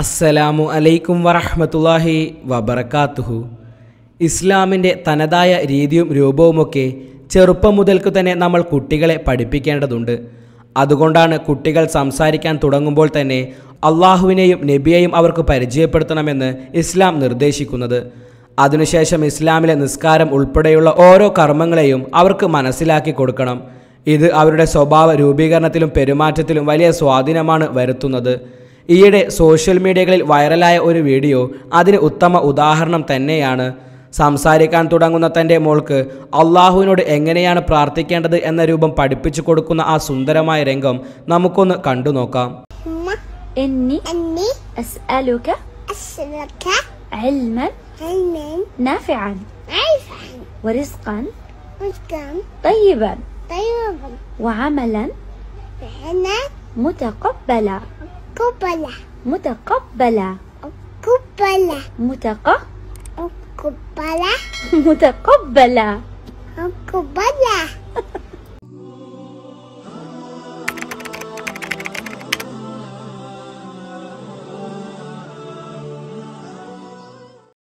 അസ്സലാമു അലൈക്കും വറഹ്മത്തുള്ളാഹി വബറകാതുഹു ഇസ്ലാമിൻ്റെ തനതായ രീതിയും രൂപവുമൊക്കെ ചെറുപ്പം മുതൽക്കു തന്നെ നമ്മൾ കുട്ടികളെ പഠിപ്പിക്കേണ്ടതുണ്ട് അതുകൊണ്ടാണ് കുട്ടികൾ സംസാരിക്കാൻ തുടങ്ങുമ്പോൾ തന്നെ അള്ളാഹുവിനെയും നബിയെയും അവർക്ക് പരിചയപ്പെടുത്തണമെന്ന് ഇസ്ലാം നിർദ്ദേശിക്കുന്നത് അതിനുശേഷം ഇസ്ലാമിലെ നിസ്കാരം ഉൾപ്പെടെയുള്ള ഓരോ കർമ്മങ്ങളെയും അവർക്ക് മനസ്സിലാക്കി കൊടുക്കണം ഇത് അവരുടെ സ്വഭാവ രൂപീകരണത്തിലും പെരുമാറ്റത്തിലും വലിയ സ്വാധീനമാണ് വരുത്തുന്നത് ഈയിടെ സോഷ്യൽ മീഡിയകളിൽ വൈറലായ ഒരു വീഡിയോ അതിന് ഉത്തമ ഉദാഹരണം തന്നെയാണ് സംസാരിക്കാൻ തുടങ്ങുന്ന തൻ്റെ മോൾക്ക് അള്ളാഹുവിനോട് എങ്ങനെയാണ് പ്രാർത്ഥിക്കേണ്ടത് എന്ന രൂപം പഠിപ്പിച്ചു കൊടുക്കുന്ന ആ സുന്ദരമായ രംഗം നമുക്കൊന്ന് കണ്ടു നോക്കാം أمة إني أني أسألك أسألك علما علما نافعا عارفا ورزقا رزقا طيبا طيبا وعملا وهنا متقبلا قبلة متقبلا قبلة متق قبلة متقبلا قبلة